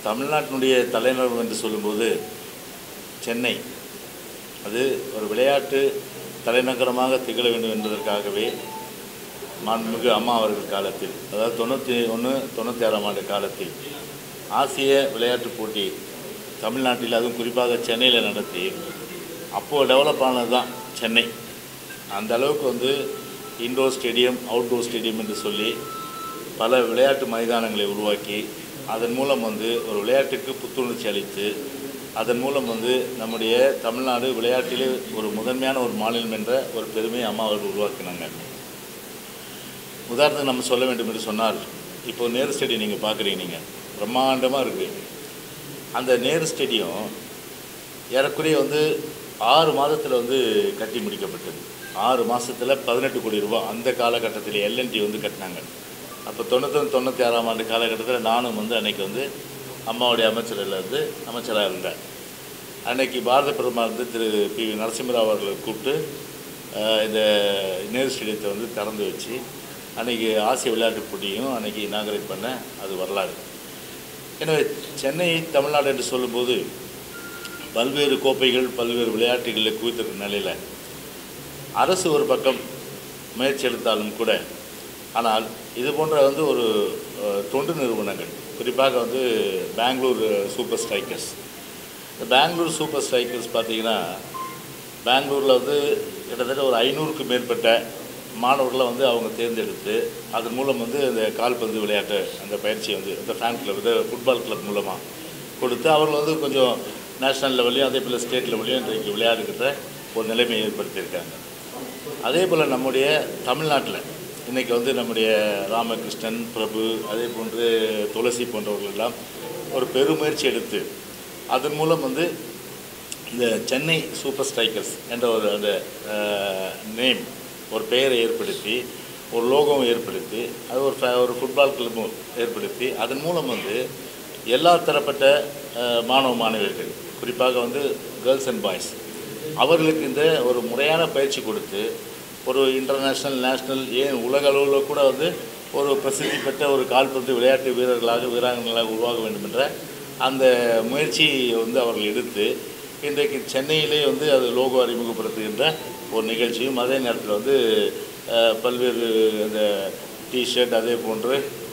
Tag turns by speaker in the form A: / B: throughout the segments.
A: தமிழ்நாட்டினுடைய தலைநகரம் என்று சொல்லும்போது சென்னை அது ஒரு விளையாட்டு தலைநகரமாக திகழ வேண்டும் என்பதற்காகவே மாண்புமிகு அம்மா அவர்கள் காலத்தில் அதாவது தொண்ணூற்றி ஒன்று தொண்ணூற்றி ஆறாம் ஆண்டு காலத்தில் ஆசிய விளையாட்டுப் போட்டி தமிழ்நாட்டில் அதுவும் குறிப்பாக சென்னையில் நடத்தி அப்போது டெவலப் ஆனது தான் சென்னை அந்த அளவுக்கு வந்து இன்டோர் ஸ்டேடியம் அவுட்டோர் ஸ்டேடியம் என்று சொல்லி பல விளையாட்டு மைதானங்களை உருவாக்கி அதன் மூலம் வந்து ஒரு விளையாட்டுக்கு புத்துணர்ச்சி அளித்து அதன் மூலம் வந்து நம்முடைய தமிழ்நாடு விளையாட்டிலே ஒரு முதன்மையான ஒரு மாநிலம் என்ற ஒரு பெருமையை அம்மா அவர்கள் உருவாக்கினாங்க உதாரணத்துக்கு நம்ம சொல்ல வேண்டும் என்று சொன்னால் இப்போ நேரு ஸ்டேடியம் நீங்கள் பார்க்குறீங்க நீங்கள் பிரம்மாண்டமாக இருக்குது அந்த நேரு ஸ்டேடியம் ஏறக்குறைய வந்து ஆறு மாதத்தில் வந்து கட்டி முடிக்கப்பட்டது ஆறு மாதத்தில் பதினெட்டு கோடி ரூபாய் அந்த காலகட்டத்தில் எல்என்டி வந்து கட்டினாங்க அப்போ தொண்ணூத்தொன்று தொண்ணூற்றி ஆறாம் ஆண்டு காலகட்டத்தில் நானும் வந்து அன்னைக்கு வந்து அம்மாவுடைய அமைச்சரில் இருந்து அமைச்சராக இருந்தேன் அன்னைக்கு பாரத பிரதமர் வந்து திரு பி வி நரசிம்மராவ் அவர்களை கூப்பிட்டு அஹ், இந்த நேரு ஸ்டேடியத்தை வந்து திறந்து வச்சு அன்னைக்கு ஆசிய விளையாட்டுப் போட்டியும் அன்னைக்கு இனாகரேட் பண்ண அது வரலாறு எனவே சென்னை தமிழ்நாடு என்று சொல்லும்போது பல்வேறு கோப்பைகள் பல்வேறு விளையாட்டுகளில் குவித்திருக்கிற நிலையில் அரசு ஒரு பக்கம் முயற்சி எடுத்தாலும் கூட ஆனால் இது போன்ற வந்து ஒரு அஹ், தொண்டு நிறுவனங்கள் குறிப்பாக வந்து பெங்களூர் சூப்பர் ஸ்ட்ரைக்கர்ஸ் இந்த பெங்களூர் சூப்பர் ஸ்ட்ரைக்கர்ஸ் பார்த்தீங்கன்னா பெங்களூரில் வந்து கிட்டத்தட்ட ஒரு ஐநூறுக்கு மேற்பட்ட மாணவர்களை வந்து அவங்க தேர்ந்தெடுத்து அதன் மூலம் வந்து இந்த கால்பந்து விளையாட்டு அந்த பயிற்சியை வந்து இந்த ஃபேன் கிளப் இந்த ஃபுட்பால் கிளப் மூலமாக கொடுத்து அவர்கள் வந்து கொஞ்சம் நேஷ்னல் லெவல்லையும் அதே போல் ஸ்டேட் லெவல்லையும் இன்றைக்கு விளையாடுகின்ற ஒரு நிலைமையை ஏற்படுத்தியிருக்காங்க அதே போல் நம்முடைய தமிழ்நாட்டில் இன்றைக்கி வந்து நம்முடைய ராமகிருஷ்ணன் பிரபு அதே போன்று துளசி போன்றவர்கள் எல்லாம் ஒரு பெருமுயற்சி எடுத்து அதன் மூலம் வந்து இந்த சென்னை சூப்பர் ஸ்ட்ரைக்கர்ஸ் என்ற ஒரு அந்த நேம் ஒரு பெயரை ஏற்படுத்தி ஒரு லோகம் ஏற்படுத்தி அது ஒரு ஃப- ஒரு ஃபுட்பால் கிளப்பும் ஏற்படுத்தி அதன் மூலம் வந்து எல்லா தரப்பட்ட அஹ், மாணவ மாணவியர்கள் குறிப்பாக வந்து கேர்ள்ஸ் அண்ட் பாய்ஸ் அவர்களுக்கு இந்த ஒரு முறையான பயிற்சி கொடுத்து ஒரு இன்டர்நேஷ்னல் நேஷ்னல் ஏன் உலக அளவில் கூட வந்து ஒரு பிரசித்தி பெற்ற ஒரு கால்பந்து விளையாட்டு வீரர்களாக வீராங்கனைகளாக உருவாக வேண்டும் என்ற அந்த முயற்சியை வந்து அவர்கள் எடுத்து இன்றைக்கு சென்னையிலே வந்து அது லோகோ அறிமுகப்படுத்துகின்ற ஒரு நிகழ்ச்சியும் அதே நேரத்தில் வந்து அஹ், பல்வேறு அந்த டிஷர்ட் அதே போன்று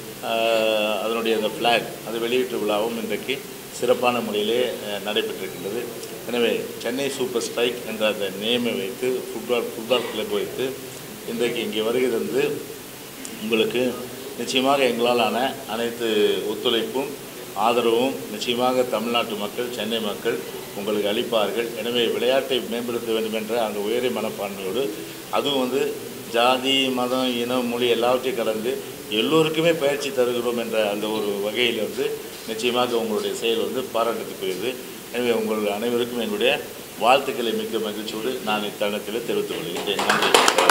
A: அஹ், அதனுடைய அந்த ஃப்ளாக் அது வெளியீட்டு விழாவும் இன்றைக்கு சிறப்பான முறையிலே அஹ், நடைபெற்றிருக்கின்றது எனவே சென்னை சூப்பர் ஸ்ட்ரைக் என்ற அந்த நேமை வைத்து ஃபுட்பால் ஃபுட்பால் கிளப் வைத்து இன்றைக்கு இங்கே வருகை தந்து உங்களுக்கு நிச்சயமாக எங்களாலான அனைத்து ஒத்துழைப்பும் ஆதரவும் நிச்சயமாக தமிழ்நாட்டு மக்கள் சென்னை மக்கள் உங்களுக்கு அளிப்பார்கள் எனவே விளையாட்டை மேம்படுத்த வேண்டும் என்ற அந்த உயரிய மனப்பான்மையோடு அதுவும் வந்து ஜாதி மதம் இனம் மொழி எல்லாவற்றையும் கலந்து எல்லோருக்குமே பயிற்சி தருகிறோம் என்ற அந்த ஒரு வகையில் வந்து நிச்சயமாக உங்களுடைய செயல் வந்து பாராட்டத்துக்குரியது எனவே உங்கள் அனைவருக்கும் என்னுடைய வாழ்த்துக்களை மிக்க மகிழ்ச்சியோடு நான் இத்தருணத்தில் தெரிவித்துக் கொள்கிறேன் நன்றி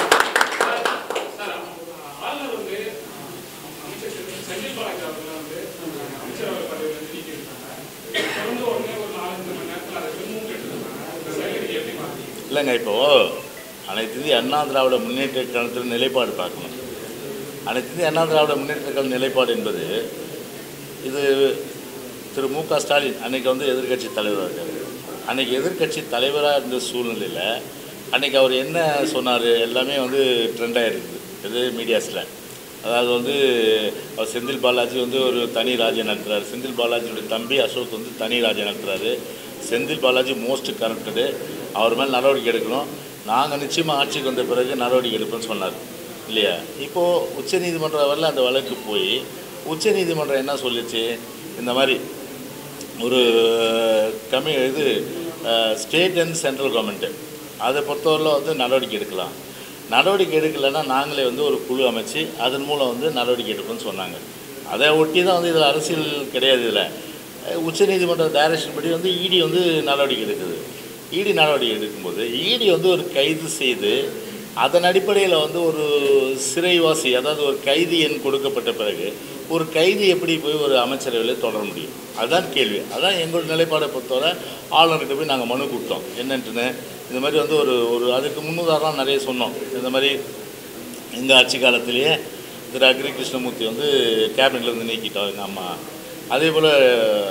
B: சார், ஆளுநர் வந்து அமைச்சர் திரு செந்தில் பாலாஜி அவர்களை வந்து அமைச்சரவை பதவியிலிருந்து நீக்கியிருக்காங்க. தொடர்ந்து உடனே ஒரு நாலஞ்சு மணி நேரத்தில் அதை திரும்பவும் கேட்டிருக்காங்க. இந்த செயலை நீங்க எப்படி பார்த்தீங்க?
A: இல்லைங்க இப்போது அனைத்து இந்திய அண்ணா திராவிட முன்னேற்ற கழகத்தில் நிலைப்பாடு பார்க்கணும் அனைத்து இந்திய அண்ணா திராவிட முன்னேற்ற கழக நிலைப்பாடு என்பது இது திரு மு க ஸ்டாலின் அன்னைக்கு வந்து எதிர்க்கட்சி தலைவராக இருக்கார் அன்னைக்கு எதிர்க்கட்சி தலைவராக இருந்த சூழ்நிலையில் அன்னைக்கு அவர் என்ன சொன்னார் எல்லாமே வந்து ட்ரெண்ட் ஆகிருக்குது இது மீடியாஸில் அதாவது வந்து அவர் செந்தில் பாலாஜி வந்து ஒரு தனி ராஜ்யம் நடத்துகிறார் செந்தில் பாலாஜியோட தம்பி அசோக் வந்து தனி ராஜ்யம் நடத்துகிறாரு செந்தில் பாலாஜி மோஸ்ட் கரப்டடு அவர் மேலே நடவடிக்கை எடுக்கணும் நாங்கள் நிச்சயமாக ஆட்சிக்கு வந்த பிறகு நடவடிக்கை எடுப்போம்னு சொன்னார் இல்லையா இப்போது உச்சநீதிமன்றம் வரல அந்த வழக்கு போய் உச்சநீதிமன்றம் என்ன சொல்லிச்சு இந்த மாதிரி ஒரு கம்மி இது ஸ்டேட் அண்ட் சென்ட்ரல் கவர்மெண்ட்டு அதை பொறுத்தவரையில் வந்து நடவடிக்கை எடுக்கலாம் நடவடிக்கை எடுக்கலைன்னா நாங்களே வந்து ஒரு குழு அமைச்சு அதன் மூலம் வந்து நடவடிக்கை எடுப்போம்னு சொன்னாங்க அதை ஒட்டி தான் வந்து இதில் அரசியல் கிடையாது இதில் உச்சநீதிமன்ற டைரக்ஷன் படி வந்து இடி வந்து நடவடிக்கை எடுக்குது இடி நடவடிக்கை எடுக்கும்போது இடி வந்து ஒரு கைது செய்து அதன் அடிப்படையில் வந்து ஒரு சிறைவாசி அதாவது ஒரு கைதி எண் கொடுக்கப்பட்ட பிறகு ஒரு கைதி எப்படி போய் ஒரு அமைச்சரவையில் தொடர முடியும் அதுதான் கேள்வி அதான் எங்களோட நிலைப்பாடை பொறுத்தவரை ஆளுநர்கிட்ட போய் நாங்கள் மனு கொடுத்தோம் என்னன்ட்டுன்னு இந்த மாதிரி வந்து ஒரு ஒரு அதுக்கு முன்னுதாரணம் நிறைய சொன்னோம் இந்த மாதிரி எங்கள் ஆட்சி காலத்திலேயே திரு அக்ரி கிருஷ்ணமூர்த்தி வந்து கேபினெட்லேருந்து நீக்கிட்டோம் எங்கள் அம்மா அதே போல்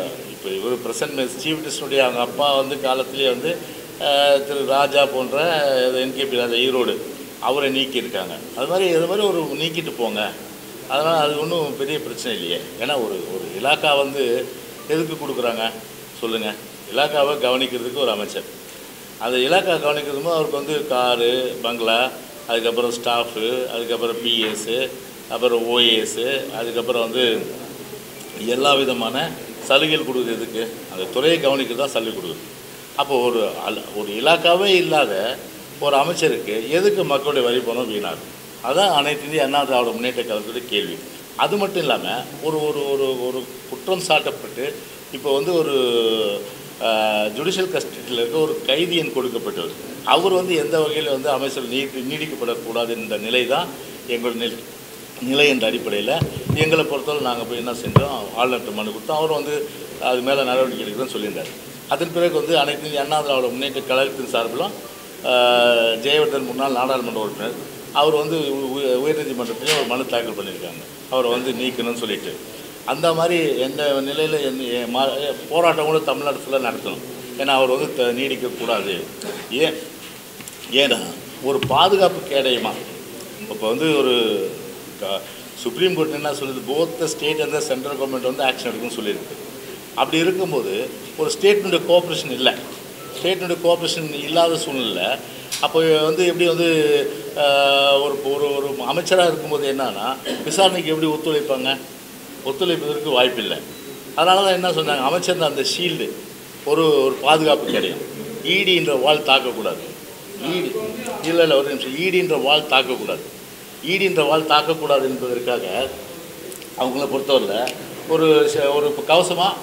A: இப்போ இவர் பிரசன்ட் சீஃப் மினிஸ்டருடைய அவங்க அப்பா வந்து காலத்திலேயே வந்து அஹ், திரு ராஜா போன்ற என்கேபி ராஜா ஈரோடு அவரை நீக்கியிருக்காங்க அது மாதிரி இது மாதிரி ஒரு நீக்கிட்டு போங்க அதனால் அது ஒன்றும் பெரிய பிரச்சனை இல்லையே ஏன்னா ஒரு ஒரு இலாக்கா வந்து எதுக்கு கொடுக்குறாங்க சொல்லுங்கள் இலாக்காவை கவனிக்கிறதுக்கு ஒரு அமைச்சர் அந்த இலாக்கா கவனிக்கிறது போது அவருக்கு வந்து காரு பங்களா அதுக்கப்புறம் ஸ்டாஃபு அதுக்கப்புறம் பிஎஸ்ஸு அப்புறம் ஓஏஎஸ்ஸு அதுக்கப்புறம் வந்து எல்லா விதமான சலுகைகள் கொடுக்குறதுக்கு அந்த துறையை கவனிக்கிறது தான் சலுகை கொடுக்குது அப்போ ஒரு அல- ஒரு இலாக்காவே இல்லாத ஒரு அமைச்சருக்கு எதுக்கு மக்களுடைய வரி பணம் வீணாகும் அதான் அனைத்து இந்திய அண்ணா திராவிட முன்னேற்ற கழகத்துடைய கேள்வி அது மட்டும் இல்லாமல் ஒரு ஒரு ஒரு ஒரு குற்றம் சாட்டப்பட்டு இப்போ வந்து ஒரு ஜுடிஷியல் கஸ்டடியில் இருக்க ஒரு கைதியன் கொடுக்கப்பட்டவர் அவர் வந்து எந்த வகையில் வந்து அமைச்சர் நீடி நீடிக்கப்படக்கூடாது என்ற நிலை தான் எங்கள் நிலை நிலை என்ற அடிப்படையில் எங்களை பொறுத்தவரை நாங்கள் போய் என்ன செஞ்சோம் ஆளுநர்கிட்ட மனு கொடுத்தோம் அவர் வந்து அது மேலே நடவடிக்கை எடுக்கிறேன்னு சொல்லியிருந்தார் அதன் பிறகு வந்து அனைத்து இந்திய அண்ணா திராவிட முன்னேற்ற கழகத்தின் சார்பிலும் ஆஹ், ஜெயவர்தன் முன்னாள் நாடாளுமன்ற உறுப்பினர் அவர் வந்து உ- உ- உயர்நீதிமன்றத்திலையும் ஒரு மனு தாக்கல் பண்ணியிருக்காங்க அவரை வந்து நீக்கணும்னு சொல்லிட்டு அந்த மாதிரி எந்த நிலையில் எந்த மா- போராட்டம் கூட தமிழ்நாடு ஃபுல்லாக நடத்தணும் ஏன்னா அவர் வந்து த- நீடிக்கக்கூடாது ஏன் ஏன்னா ஒரு பாதுகாப்பு கேடயமா இப்போ வந்து ஒரு க- சுப்ரீம் கோர்ட் என்ன சொல்லுது both the state and the central government வந்து ஆக்ஷன் எடுக்கணும்னு சொல்லியிருக்கு அப்படி இருக்கும்போது ஒரு ஸ்டேட்னுடைய கோஆப்ரேஷன் இல்லை ஸ்டேட்னுடைய கோஆப்ரேஷன் இல்லாத சூழ்நிலை அப்போ வந்து எப்படி வந்து ஆஹ், ஒரு ஒரு ஒரு அமைச்சராக இருக்கும்போது என்னன்னா விசாரணைக்கு எப்படி ஒத்துழைப்பாங்க ஒத்துழைப்பதற்கு வாய்ப்பில்லை அதனால தான் என்ன சொன்னாங்க அமைச்சர் அந்த ஷீல்டு ஒரு ஒரு பாதுகாப்பு கிடையும் ஈடின்ற வால் தாக்கக்கூடாது ஈடி இல்லை இல்லை ஒரு நிமிஷம் ஈடின்ற வால் தாக்கக்கூடாது ஈடின்ற வால் தாக்கக்கூடாது என்பதற்காக அவங்கள பொறுத்தவரையில் ஒரு ச- ஒரு கவசமாக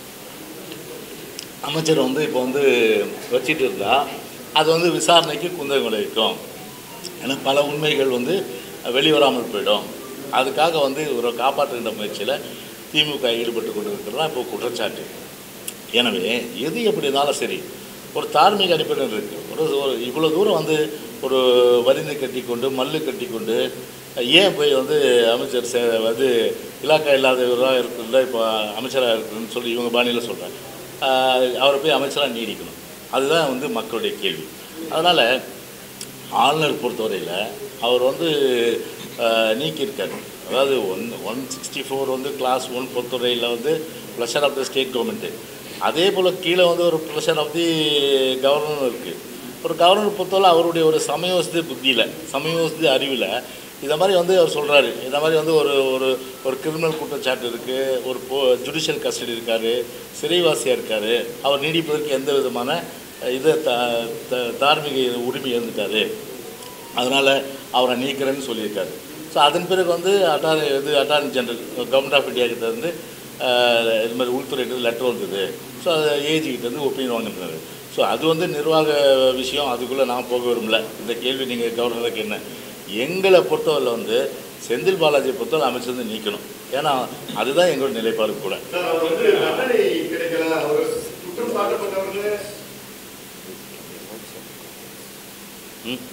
A: அமைச்சர் வந்து இப்போ வந்து வச்சிட்டு இருந்தால் அது வந்து விசாரணைக்கு குந்தகம் விளைவிக்கும் ஏன்னா பல உண்மைகள் வந்து வெளிவராமல் போயிடும் அதுக்காக வந்து இவரை காப்பாற்றுகின்ற முயற்சியில் திமுக ஈடுபட்டு கொண்டு இருக்கிறதா இப்போ குற்றச்சாட்டு எனவே எது எப்படி இருந்தாலும் சரி ஒரு தார்மீக அடிப்படையில் இருக்குது ஒரு ஒரு இவ்வளோ தூரம் வந்து ஒரு வரிந்து கட்டி கொண்டு மல்லு கட்டி கொண்டு ஏன் போய் வந்து அமைச்சர் சே வந்து இலாக்கா இல்லாதவராக இருக்குல்ல இப்போ அமைச்சராக இருக்குன்னு சொல்லி இவங்க பாணியில் சொல்கிறாங்க அவரை போய் அமைச்சராக நீடிக்கணும் அதுதான் வந்து மக்களுடைய கேள்வி அதனால் ஆளுநர் பொறுத்தவரையில் அவர் வந்து அஹ், நீக்கியிருக்காரு அதாவது ஒன் ஒன் சிக்ஸ்டி ஃபோர் வந்து கிளாஸ் ஒன் பொறுத்தவரையில் வந்து pleasure of the state government அதே போல் கீழே வந்து ஒரு ப்ளஷர் ஆஃப் தி கவர்னர் இருக்குது ஒரு கவர்னர் பொறுத்தவரை அவருடைய ஒரு சமயோசித புத்தியில் சமயோசித அறிவில் இதை மாதிரி வந்து அவர் சொல்கிறாரு இந்த மாதிரி வந்து ஒரு ஒரு ஒரு கிரிமினல் குற்றச்சாட்டு இருக்குது ஒரு போ ஜுடிஷியல் கஸ்டடி இருக்கார் சிறைவாசியாக இருக்கார் அவர் நீடிப்பதற்கு எந்த விதமான இதை த த- தார்மீக உரிமை இருந்துட்டாரு அதனால் அவரை நீக்கிறேன்னு சொல்லியிருக்காரு ஸோ அதன் பிறகு வந்து அட்டார்னி இது attorney general government of India கிட்ட இருந்து அஹ், இது மாதிரி உள்துறை லெட்டர் வந்தது ஸோ அது ஏஜி கிட்ட இருந்து ஒப்பீனியன் வாங்கினாரு ஸோ அது வந்து நிர்வாக விஷயம் அதுக்குள்ளே நான் போக விரும்பல இந்த கேள்வி நீங்கள் கவர்னருக்கு என்ன எங்களை பொறுத்தவரையில் வந்து செந்தில் பாலாஜியை பொறுத்தவரை அமைச்சர் வந்து நீக்கணும் ஏன்னா அதுதான் எங்களோட நிலைப்பாடு கூட
C: சார், அவர் வந்து தண்டனை கிடைக்கல அவர் குற்றம் சாட்டப்பட்டவர்கள்
A: ம்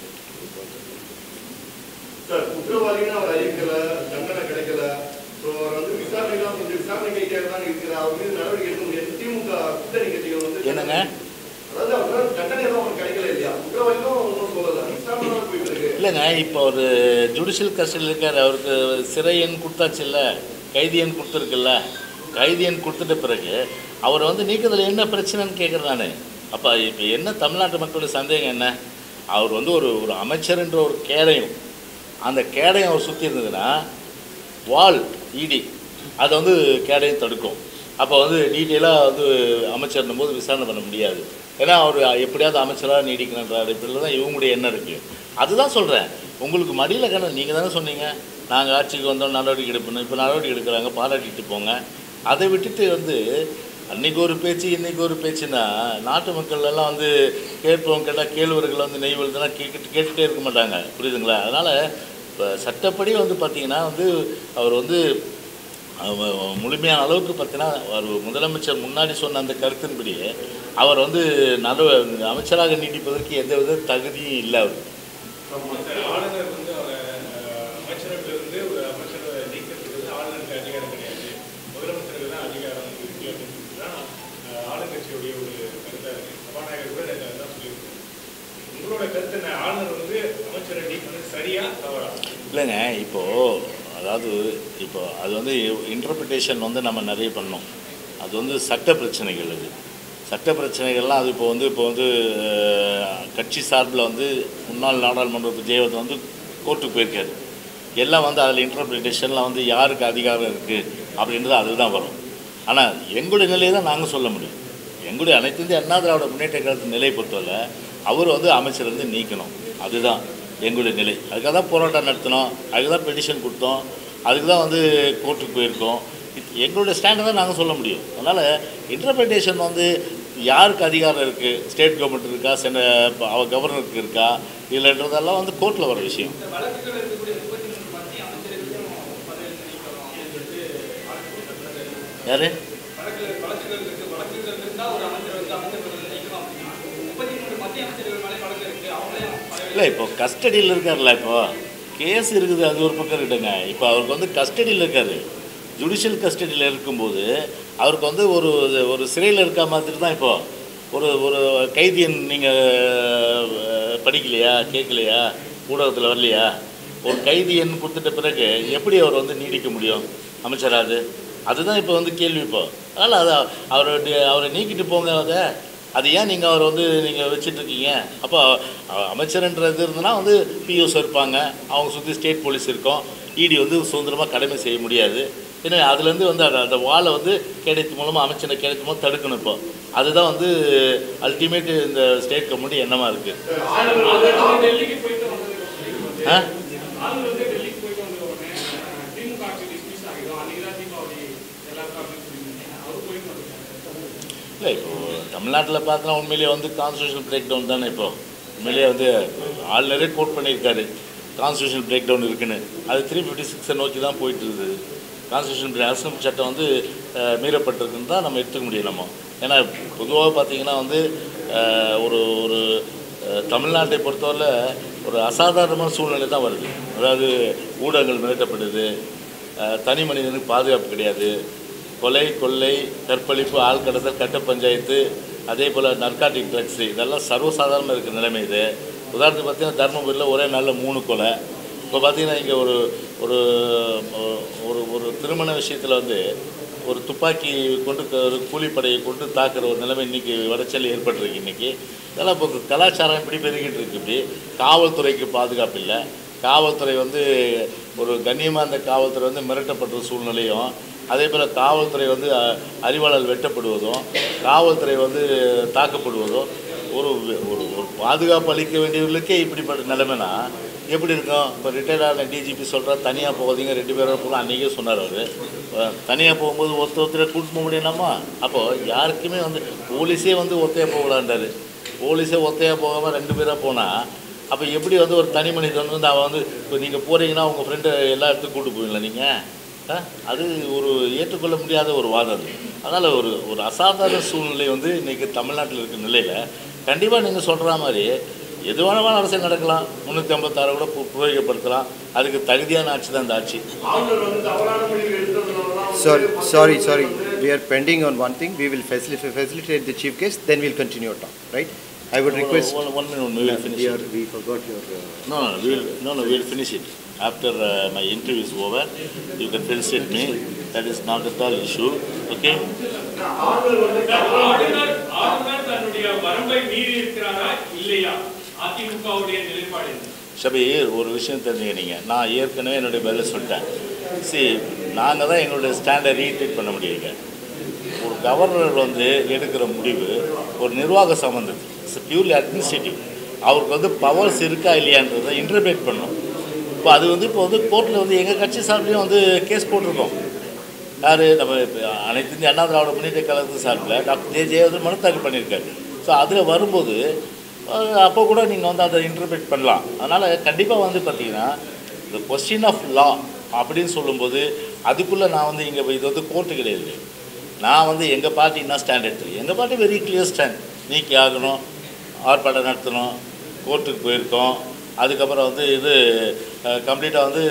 C: சார் குற்றவாளின்னு அவர் அறிவிக்கல தண்டனை கிடைக்கல ஸோ அவர் வந்து விசாரணைலாம் கொஞ்சம் விசாரணை கைக்காக தான் இருக்கிறார் அவர் மீது நடவடிக்கை எடுக்க முடியாது திமுக கூட்டணி கட்சிகள் வந்து
A: என்னங்க
C: அதாவது அவர் தண்டனை எதுவும் அவருக்கு கிடைக்கல இல்லையா குற்றவாளிகளும் ஒன்றும் சொல்லல விசாரணை தான் போயிட்டு இருக்கு
A: இல்லைங்க இப்போ ஒரு ஜுடிஷியல் கஸ்டடியில் இருக்கார் அவருக்கு சிறை எண் கொடுத்தாச்சுல்ல கைதி எண் கொடுத்துருக்குல்ல கைதி எண் கொடுத்துட்ட பிறகு அவரை வந்து நீக்கிறதுல என்ன பிரச்சனைன்னு கேட்குறேன் நான் அப்போ இப்போ என்ன தமிழ்நாட்டு மக்களுடைய சந்தேகம் என்ன அவர் வந்து ஒரு ஒரு அமைச்சர்ன்ற ஒரு கேடயம் அந்த கேடயம் அவர் சுற்றி இருந்ததுன்னா வால் இடி அதை வந்து கேடயம் தடுக்கும் அப்போ வந்து டீட்டெயிலாக வந்து அமைச்சர்னும் போது விசாரணை பண்ண முடியாது ஏன்னா அவர் எப்படியாவது அமைச்சராக நீடிக்கணுன்ற அடிப்படையில் தான் இவங்களுடைய எண்ணம் இருக்குது அதுதான் சொல்கிறேன் உங்களுக்கு மடியில் கண்ண நீங்கள் தானே சொன்னீங்க நாங்கள் ஆட்சிக்கு வந்தோம் நடவடிக்கை எடுப்பணும் இப்போ நடவடிக்கை எடுக்கிறாங்க பாராட்டிட்டு போங்க அதை விட்டுட்டு வந்து அன்னைக்கு ஒரு பேச்சு இன்னைக்கு ஒரு பேச்சுன்னா நாட்டு மக்கள் எல்லாம் வந்து கேட்போம் கேட்டால் கேழ்வர்கள் வந்து நெய் வருதுன்னா கேட்டு கேட்டுகிட்டே இருக்க மாட்டாங்க புரியுதுங்களா அதனால் இப்போ சட்டப்படி வந்து பார்த்திங்கன்னா வந்து அவர் வந்து அவ- முழுமையான அளவுக்கு பார்த்தீங்கன்னா அவர் முதலமைச்சர் முன்னாடி சொன்ன அந்த கருத்தின்படியே அவர் வந்து நடு அமைச்சராக நீடிப்பதற்கு எந்த வித தகுதியும் இல்லை அவர்
B: ஆளுநர் வந்து அவரை அமைச்சரவையிலிருந்து ஒரு அமைச்சரை நீக்கிறதுக்கு வந்து ஆளுநருக்கு அதிகாரம் கிடையாது முதலமைச்சருக்கு தான் அதிகாரம் இருக்கு அப்படின்னு சொல்லி தான்
D: கருத்து ஆளுநர் வந்து அமைச்சரை நீக்கினது சரியா தவறா
A: இல்லைங்க இப்போது அதாவது இப்போ அது வந்து இன்டர்பிரிட்டேஷன் வந்து நம்ம நிறைய பண்ணோம் அது வந்து சட்ட பிரச்சனைகள் அது சட்ட பிரச்சனைகள்லாம் அது இப்போ வந்து இப்போ வந்து அஹ், கட்சி சார்பில் வந்து முன்னாள் நாடாளுமன்ற உறுப்பினர் ஜெயவர்தன் வந்து கோர்ட்டுக்கு போயிருக்காரு எல்லாம் வந்து அதில் இன்டர்பிரிட்டேஷனில் வந்து யாருக்கு அதிகாரம் இருக்குது அப்படின்றது அதுதான் வரும் ஆனால் எங்களுடைய நிலையை தான் நாங்கள் சொல்ல முடியும் எங்களுடைய அனைத்து இந்திய அண்ணா திராவிட முன்னேற்ற கழகத்தின் நிலையை பொறுத்தவரை அவர் வந்து அமைச்சர் வந்து நீக்கணும் அதுதான் எங்களுடைய நிலை அதுக்காக தான் போராட்டம் நடத்தினோம் அதுக்கு தான் பெட்டிஷன் கொடுத்தோம் அதுக்கு தான் வந்து கோர்ட்டுக்கு போயிருக்கோம் இது எங்களுடைய ஸ்டாண்டை தான் நாங்கள் சொல்ல முடியும் அதனால் இன்டர்பிரிட்டேஷன் வந்து யாருக்கு அதிகாரம் இருக்குது ஸ்டேட் கவர்மெண்ட் இருக்கா சென்ன அவ கவர்னருக்கு இருக்கா இல்லைன்றதெல்லாம் வந்து கோர்ட்டில் வர விஷயம்
B: இந்த வழக்குகள் இருக்கக்கூடிய முப்பத்தி மூணு மத்திய அமைச்சர்களுக்கும் பதவியில் நீக்கிறோம் அப்படின்னு சொல்லிட்டு
A: யார்
B: வழக்குகள் வழக்குகள் இருக்கு வழக்குகள் இருந்தால் ஒரு அமைச்சர் வந்து அமைச்சர் பதவியில் நீக்கணும் அப்படின்னா முப்பத்தி மூணு மத்திய அமைச்சர்கள் மேலே வழக்கு இருக்கு அவங்களையும் பதவியில்
A: இல்லை இப்போ கஸ்டடியில் இருக்கார்ல இப்போ கேஸ் இருக்குது அது ஒரு பக்கம் இருக்கட்டுங்க இப்போ அவருக்கு வந்து கஸ்டடியில் இருக்காரு ஜுடிஷியல் கஸ்டடியில் இருக்கும்போது அவருக்கு வந்து ஒரு ஒரு சிறையில் இருக்க மாதிரி தான் இப்போ ஒரு ஒரு கைதியன் நீங்கள் படிக்கலையா கேட்கலையா ஊடகத்தில் வரலையா ஒரு கைதியன் கொடுத்துட்ட பிறகு எப்படி அவர் வந்து நீடிக்க முடியும் அமைச்சராது அதுதான் இப்போ வந்து கேள்வி இப்போ அதனால் அதை அவருடைய அவரை நீக்கிட்டு போங்க அதை அது ஏன் நீங்கள் அவர் வந்து நீங்கள் வச்சிட்ருக்கீங்க அப்போ அ- அமைச்சர்ன்றது இருந்ததுன்னா வந்து பியூஸ் இருப்பாங்க அவங்க சுற்றி ஸ்டேட் போலீஸ் இருக்கும் இடி வந்து சுதந்திரமாக கடமை செய்ய முடியாது ஏன்னா அதுலேருந்து வந்து அந்த அந்த வாளை வந்து கிடைத்து மூலமாக அமைச்சரை கிடைத்து மூலம் தடுக்கணும் இப்போ அதுதான் வந்து அல்டிமேட் இந்த ஸ்டேட் கவர்மெண்ட் எண்ணமாக இருக்குது
C: ஆளுநர் வந்து
B: ஆளுநர் டெல்லிக்கு போயிட்டு வந்ததுக்கு
A: ஆ
B: ஆளுநர் வந்து டெல்லிக்கு போயிட்டு வந்த உடனே அஹ், திமுக ஆட்சி டிஸ்மிஸ் ஆகிடும் அன்னைக்கு தான் தீபாவளி எல்லாருக்கும் அப்படின்னு சொல்லியிருந்தீங்க அவர் போயிட்டு வந்துருக்காரு
A: இல்லை இப்போ தமிழ்நாட்டில் பார்த்தா உண்மையிலேயே வந்து கான்ஸ்டியூஷன் பிரேக் டவுன் தானே இப்போ உண்மையிலேயே வந்து ஆளுநரே கோட் பண்ணியிருக்காரு கான்ஸ்டியூஷன் பிரேக் டவுன் இருக்குன்னு அது த்ரீ ஃபிஃப்டி சிக்ஸை நோக்கி தான் போயிட்டு இருக்குது கான்ஸ்டியூஷன் அரசியல் சட்டம் வந்து அஹ், மீறப்பட்டிருக்குன்னு தான் நம்ம எடுத்துக்க முடியும் நம்ம ஏன்னா பொதுவாக பார்த்தீங்கன்னா வந்து அஹ், ஒரு ஒரு அஹ், தமிழ்நாட்டை பொறுத்தவரை ஒரு அசாதாரணமான சூழ்நிலை தான் வருது அதாவது ஊடகங்கள் மிரட்டப்படுது அஹ், தனி மனிதனுக்கு பாதுகாப்பு கிடையாது கொலை கொள்ளை கற்பழிப்பு ஆள் கடத்தல் கட்ட பஞ்சாயத்து அதே போல் நர்காட்டிக் ட்ரக்ஸ் இதெல்லாம் சர்வசாதாரணமாக இருக்கிற நிலைமை இது உதாரணத்துக்கு பார்த்தீங்கன்னா தருமபுரியில் ஒரே நாளில் மூணு கொலை இப்போ பார்த்தீங்கன்னா இங்கே ஒரு ஒரு ஒரு ஒரு திருமண விஷயத்தில் வந்து ஒரு துப்பாக்கி கொண்டு க- ஒரு கூலிப்படையை கொண்டு தாக்குற ஒரு நிலைமை இன்றைக்கி வடச்சல் ஏற்பட்டிருக்கு இன்றைக்கி இதெல்லாம் இப்போ கலாச்சாரம் இப்படி பெருகிட்டு இருக்கு இப்படி காவல்துறைக்கு பாதுகாப்பு இல்லை காவல்துறை வந்து ஒரு கண்ணியமாக அந்த காவல்துறை வந்து மிரட்டப்படுற சூழ்நிலையும் அதே போல் காவல்துறை வந்து அ- அறிவாளர் வெட்டப்படுவதும் காவல்துறை வந்து தாக்கப்படுவதும் ஒரு ஒரு ஒரு பாதுகாப்பு அளிக்க வேண்டியவர்களுக்கே இப்படிப்பட்ட நிலைமைனா எப்படி இருக்கும் இப்போ ரிட்டையர்ட் ஆன டிஜிபி சொல்கிறா தனியாக போகாதீங்க ரெண்டு பேரும் போகலாம் அன்றைக்கே சொன்னார் அவர் தனியாக போகும்போது ஒருத்தர் ஒருத்தரை கூட்டு போக முடியலாமா அப்போது யாருக்குமே வந்து போலீஸே வந்து ஒத்தையாக போகலான்றாரு போலீஸே ஒத்தையாக போகாமல் ரெண்டு பேராக போனால் அப்போ எப்படி வந்து ஒரு தனி மனிதன் வந்து அவன் வந்து இப்போ நீங்கள் போகிறீங்கன்னா உங்கள் ஃப்ரெண்டை எல்லா இடத்துக்கும் கூட்டு போவீங்களா நீங்கள் அது ஒரு ஏற்றுக்கொள்ள முடியாத ஒரு வாதம் அது அதனால் ஒரு ஒரு அசாதாரண சூழ்நிலை வந்து இன்றைக்கி தமிழ்நாட்டில் இருக்கிற நிலையில் கண்டிப்பாக நீங்கள் சொல்கிற மாதிரி எது வேணாலும் அரசியல் நடக்கலாம் முந்நூற்றி ஐம்பத்தாறு கூட பு- உபயோகப்படுத்தலாம் அதுக்கு தகுதியான ஆட்சி தான் இந்த ஆட்சி
C: ஆளுநர் வந்து தவறான முடிவு எடுத்ததுனால தான் வந்து
E: Sorry,
C: மக்கள்
E: sorry,
C: வந்து
E: sorry. We are pending on one thing. We will facilitate, facilitate the chief case, then we'll continue our talk, right? I would request.
A: One, one minute, we will finish
E: We
A: it.
E: are, we forgot your. uh,
A: No, no, we will, no, no, we will finish it. After uh, my interview is over, you can felicitate me. That is not at all issue. Okay?
C: ஆளுநர் வந்து தவறான
D: ஆளுநர் ஆளுநர் தன்னுடைய வரம்பை மீறி இருக்கிறாரா இல்லையா அதிமுகவுடைய நிலைப்பாடு என்ன?
A: ஷபீர் ஒரு விஷயம் தெரிஞ்சுக்க நீங்கள் நான் ஏற்கனவே என்னுடைய பதில சொல்லிட்டேன் சரி நாங்கள் தான் எங்களுடைய ஸ்டாண்டை ரீட்ரீட் பண்ண முடியுங்க ஒரு கவர்னர் வந்து எடுக்கிற முடிவு ஒரு நிர்வாக சம்மந்தம் இட்ஸ் பியூர்லி அட்மினிஸ்ட்ரேட்டிவ் அவருக்கு வந்து பவர்ஸ் இருக்கா இல்லையான்றதை இன்டர்பிரேட் பண்ணணும் இப்போ அது வந்து இப்போ வந்து கோர்ட்டில் வந்து எங்கள் கட்சி சார்பிலையும் வந்து கேஸ் போட்டிருக்கோம் யார் நம்ம இப்ப அனைத்து இந்திய அண்ணா திராவிட முன்னேற்ற கழகத்து சார்பில் டாக்டர் ஜே ஜெயவர்தன் மனு தாக்கல் பண்ணியிருக்காரு ஸோ அதில் வரும்போது அஹ், அப்போ கூட நீங்கள் வந்து அதை இன்டர்பிரேட் பண்ணலாம் அதனால் கண்டிப்பாக வந்து பார்த்தீங்கன்னா இந்த கொஸ்டின் ஆஃப் லா அப்படின்னு சொல்லும்போது அதுக்குள்ளே நான் வந்து இங்கே இது வந்து கோர்ட்டு கிடையாது நான் வந்து எங்கள் பார்ட்டி என்ன ஸ்டாண்ட் எடுத்து எங்கள் பார்ட்டி வெரி கிளியர் ஸ்டாண்ட் நீக்கி ஆகணும் ஆர்ப்பாட்டம் நடத்தணும் கோர்ட்டுக்கு போயிருக்கோம் அதுக்கப்புறம் வந்து இது கம்ப்ளீட்டாக வந்து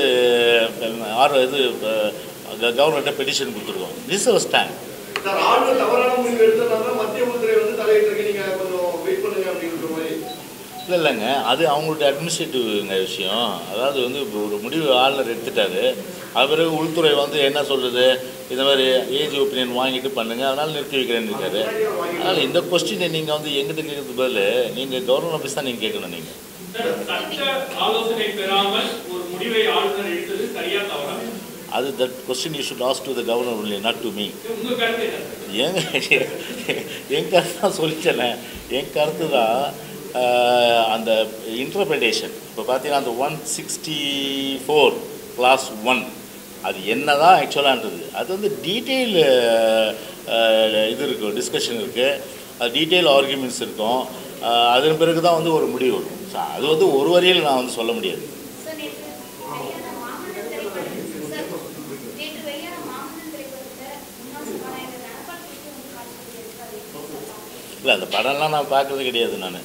A: அஹ், ஆர் இது கவர்மெண்ட்டை பெட்டிஷன் கொடுத்துருக்கோம் திஸ் அவர் ஸ்டாண்ட்
C: சார் ஆளுநர் தவறான முடிவு எடுத்ததுனால தான் மத்திய உள்துறை வந்து தலையிட்டிருக்கு நீங்க கொஞ்சம் வெயிட் பண்ணுங்க அப்படின்ற மாதிரி
A: இல்லை இல்லைங்க அது அவங்களுடைய அட்மினிஸ்ட்ரேட்டிவ்ங்க விஷயம் அதாவது வந்து இப்போ ஒரு முடிவு ஆளுநர் எடுத்துட்டாரு அது பிறகு உள்துறை வந்து என்ன சொல்கிறது இந்த மாதிரி ஏஜ் ஒப்பீனியன் வாங்கிட்டு பண்ணுங்க அதனால் நிறுத்தி வைக்கிறேன்னு இருக்காரு அதனால் இந்த கொஸ்டினை நீங்கள் வந்து எங்கிட்ட கேட்கறதுக்கு பதில் நீங்கள் கவர்மெண்ட் ஆஃபீஸ் தான் நீங்கள் கேட்கணும் நீங்கள்
D: சட்ட ஆலோசனை பெறாமல் ஒரு முடிவை ஆளுநர் எடுத்தது சரியா தவறா
A: அது that question you should ask to the governor only not to me
D: உங்க கருத்து என்ன
A: ஏங்க என் கருத்து தான் சொல்லிட்டேனே என் கருத்து தான் ஆஹ், அந்த இன்டர்பிரிட்டேஷன் இப்போ பார்த்தீங்கன்னா அந்த one sixty four clause one அது என்ன தான் ஆக்சுவலான்றது அது வந்து டீட்டெயில் இது இருக்கும் டிஸ்கஷன் இருக்குது அது டீட்டெயில் ஆர்குமெண்ட்ஸ் இருக்கும் ஆஹ், அதன் பிறகு தான் வந்து ஒரு முடிவு வரும் So, அது வந்து ஒரு வரியில் நான் வந்து சொல்ல முடியாது
F: சார் நேற்று வெளியான மாமன்னன் திரைப்படம் சார் நேற்று வெளியான மாமன்னன் திரைப்படத்தை முன்னாள் சபாநாயகர் எடப்பாடி பற்றி வந்து காட்சி இருக்காரு
A: இல்லை அந்த படம்லாம் நான் பார்க்குறது கிடையாது நான்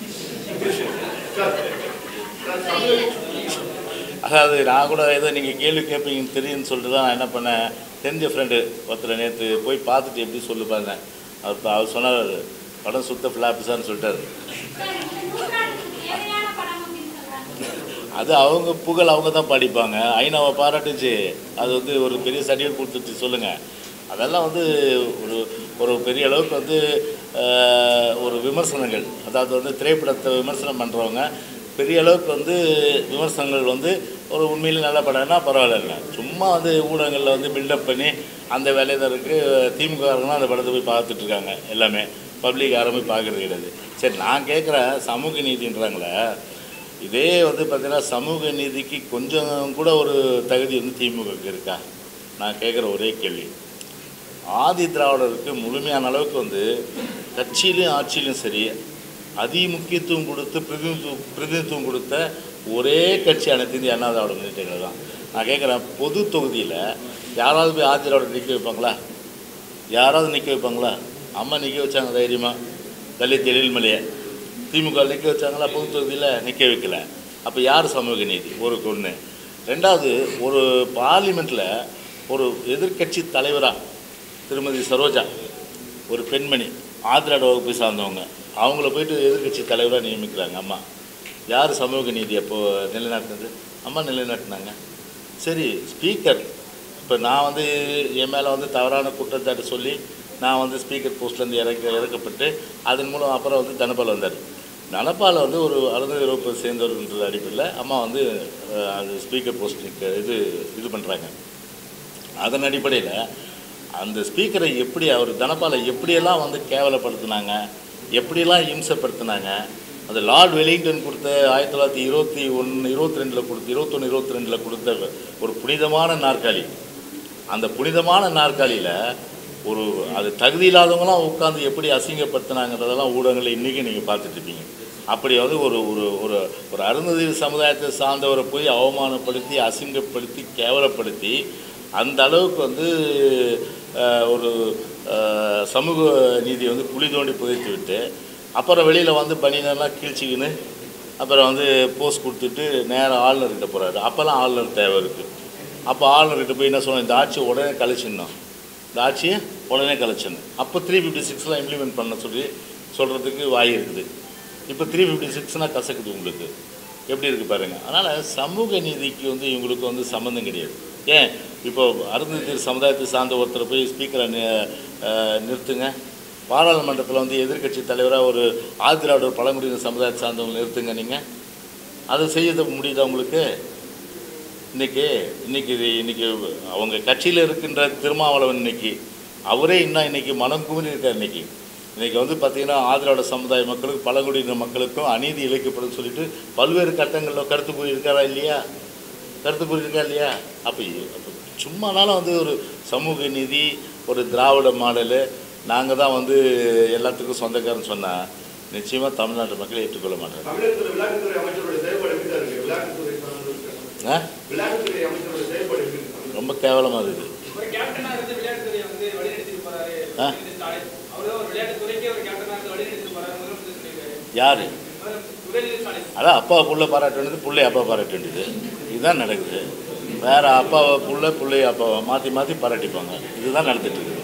A: அதாவது நான் கூட ஏதோ நீங்கள் கேள்வி கேட்பீங்கன்னு தெரியும்னு சொல்லிட்டு தான் நான் என்ன பண்ணேன் தெரிஞ்ச ஃப்ரெண்டு ஒருத்தர் நேற்று போய் பார்த்துட்டு எப்படி சொல்லு பாருங்க அவர் அவர் சொன்னார் படம் சுத்த ஃப்ளாப்ஸான்னு சொல்லிட்டாரு
F: சார் இந்த நூற்றாண்டுக்கு தேவையான படம் அப்படின்னு சொல்றாங்க
A: அது அவங்க புகழ் அவங்க தான் படிப்பாங்க ஐநாவை பாராட்டுச்சு அது வந்து ஒரு பெரிய சர்டிஃபிகேட் கொடுத்துட்டு சொல்லுங்கள் அதெல்லாம் வந்து ஒரு ஒரு பெரிய அளவுக்கு வந்து ஆஹ், ஒரு விமர்சனங்கள் அதாவது வந்து திரைப்படத்தை விமர்சனம் பண்ணுறவங்க பெரிய அளவுக்கு வந்து விமர்சனங்கள் வந்து ஒரு உண்மையிலே நல்ல படம்னா பரவாயில்லைங்க சும்மா வந்து ஊடகங்களில் வந்து பில்டப் பண்ணி அந்த வேலையை தான் இருக்குது திமுககாரங்களாம் அந்த படத்தை போய் பார்த்துட்டு இருக்காங்க எல்லாமே பப்ளிக் யாரும் போய் பார்க்குறது கிடையாது சரி நான் கேட்குறேன் சமூக நீதின்றாங்களே இதே வந்து பார்த்தீங்கன்னா சமூக நீதிக்கு கொஞ்சம் கூட ஒரு தகுதி வந்து திமுகவுக்கு இருக்கா நான் கேட்குற ஒரே கேள்வி ஆதி திராவிடருக்கு முழுமையான அளவுக்கு வந்து கட்சியிலையும் ஆட்சியிலும் சரி அதி முக்கியத்துவம் கொடுத்து பிரதிநிதித்துவம் பிரதிநிதித்துவம் கொடுத்த ஒரே கட்சி அனைத்து இந்திய அண்ணா திராவிட முன்னேற்றங்கள் தான் நான் கேட்குறேன் பொது தொகுதியில் யாராவது போய் ஆதி திராவிடர் நிற்க வைப்பாங்களா யாராவது நிற்க வைப்பாங்களா அம்மா நிற்க வச்சாங்க தைரியமாக தலித் எழில்மலையை திமுக நிற்க வச்சாங்களா பொது தொகுதியில் நிற்க வைக்கல அப்போ யார் சமூக நீதி ஒரு ஒன்று ரெண்டாவது ஒரு பார்லிமெண்ட்டில் ஒரு எதிர்க்கட்சி தலைவராக திருமதி சரோஜா ஒரு பெண்மணி ஆதிராட வகுப்பை சார்ந்தவங்க அவங்கள போயிட்டு எதிர்க்கட்சி தலைவராக நியமிக்கிறாங்க அம்மா யார் சமூக நீதி அப்போ நிலைநாட்டினது அம்மா நிலைநாட்டினாங்க சரி ஸ்பீக்கர் இப்போ நான் வந்து என் மேலே வந்து தவறான குற்றச்சாட்டு சொல்லி நான் வந்து ஸ்பீக்கர் போஸ்ட்லேருந்து இறக்க இறக்கப்பட்டு அதன் மூலம் அப்புறம் வந்து தனபால் வந்தார் தனபால் வந்து ஒரு அறுநூறு வகுப்பை சேர்ந்தவர்ன்ற அடிப்படையில் அம்மா வந்து அஹ், அது ஸ்பீக்கர் போஸ்ட்டுக்கு இது இது பண்ணுறாங்க அதன் அடிப்படையில் அந்த ஸ்பீக்கரை எப்படி அவர் தனபாலை எப்படியெல்லாம் வந்து கேவலப்படுத்தினாங்க எப்படியெல்லாம் இம்சப்படுத்தினாங்க அந்த லார்ட் வெலிங்டன் கொடுத்த ஆயிரத்தி தொள்ளாயிரத்தி இருபத்தி ஒன்று இருபத்தி ரெண்டில் கொடுத்து இருபத்தொன்று இருபத்தி ரெண்டில் கொடுத்த ஒரு புனிதமான நாற்காலி அந்த புனிதமான நாற்காலியில் ஒரு அது தகுதி இல்லாதவங்களாம் உட்காந்து எப்படி அசிங்கப்படுத்தினாங்கிறதெல்லாம் ஊடகங்களில் இன்றைக்கி நீங்கள் பார்த்துட்டு இருப்பீங்க அப்படி வந்து ஒரு ஒரு ஒரு ஒரு அருந்ததி சமுதாயத்தை சார்ந்தவரை போய் அவமானப்படுத்தி அசிங்கப்படுத்தி கேவலப்படுத்தி அந்த அளவுக்கு வந்து அஹ், ஒரு அஹ், சமூக நீதியை வந்து குழி தோண்டி புதைத்து விட்டு அப்புறம் வெளியில் வந்து பனியனெல்லாம் கீழ்ச்சிக்கின்னு அப்புறம் வந்து போஸ்ட் கொடுத்துட்டு நேராக ஆளுநர்கிட்ட போகிறாரு அப்போல்லாம் ஆளுநர் தேவை இருக்குது அப்போ ஆளுநர்கிட்ட போய் என்ன சொன்னோம் இந்த ஆட்சியை உடனே கழிச்சிடணும் இந்த ஆட்சியை உடனே கழிச்சிடணும் அப்போ த்ரீ ஃபிஃப்டி சிக்ஸ்லாம் இம்ப்ளிமெண்ட் பண்ண சொல்லி சொல்கிறதுக்கு வாய் இருக்குது இப்போ த்ரீ ஃபிஃப்டி சிக்ஸ்னால் கசக்குது உங்களுக்கு எப்படி இருக்குது பாருங்கள் அதனால் சமூக நீதிக்கு வந்து இவங்களுக்கு வந்து சம்மந்தம் கிடையாது ஏன் இப்போ அருந்ததி சமுதாயத்தை சார்ந்த ஒருத்தரை போய் ஸ்பீக்கரை நிறுத்துங்க பாராளுமன்றத்தில் வந்து எதிர்க்கட்சி தலைவராக ஒரு ஆதிராவிடர் பழங்குடியின சமுதாயத்தை சார்ந்தவங்க நிறுத்துங்க நீங்கள் அதை செய்ய முடியுதா உங்களுக்கு இன்னைக்கு இன்னைக்கு இது இன்னைக்கு அவங்க கட்சியில் இருக்கின்ற திருமாவளவன் இன்னைக்கு அவரே இன்னும் இன்னைக்கு மனம் குமிறி இருக்கார் இன்னைக்கு இன்னைக்கு வந்து பார்த்தீங்கன்னா ஆதிராவிட சமுதாய மக்களுக்கு பழங்குடியின மக்களுக்கும் அநீதி இழைக்கப்படும் சொல்லிட்டு பல்வேறு கட்டங்களில் கருத்து கூறியிருக்காரா இல்லையா கருத்து கூறியிருக்கா இல்லையா அப்போ அப்போ சும்மானாலும் வந்து ஒரு சமூக நீதி ஒரு திராவிட மாடலு நாங்கள் தான் வந்து எல்லாத்துக்கும் சொந்தக்காரன்னு சொன்னால் நிச்சயமாக தமிழ்நாட்டு மக்கள் ஏற்றுக்கொள்ள மாட்டாங்க
C: தமிழகத்துல விளையாட்டுத்துறை அமைச்சருடைய செயல்பாடு எப்படி சார் இருக்கு விளையாட்டுத்துறை சார்ந்து
A: ஆ?
C: விளையாட்டுத்துறை அமைச்சருடைய செயல்பாடு எப்படி இருக்கு
A: ரொம்ப கேவலமாக இருக்குது
B: ஒரு கேப்டனா இருந்து விளையாட்டுத்துறையை வந்து வழிநடத்திட்டு போறாரு
A: ஆ.
B: உதயநிதி ஸ்டாலின் அவர் தான் ஒரு விளையாட்டுத்துறைக்கே ஒரு கேப்டனா இருந்து வழிநடத்திட்டு போறாரு முதலமைச்சர் சொல்லியிருக்காரு
A: யார்
B: முதல்ல உதயநிதி ஸ்டாலின்
A: அதான் அப்பா புள்ள பாராட்ட வேண்டியது பிள்ளை அப்பா பாராட்ட வேண்டியது இதுதான் நடக்குது வேற அப்பாவை புள்ள பிள்ளைய அப்பாவை மாற்றி மாற்றி பாராட்டிப்பாங்க இதுதான் நடந்துட்டு இருக்குது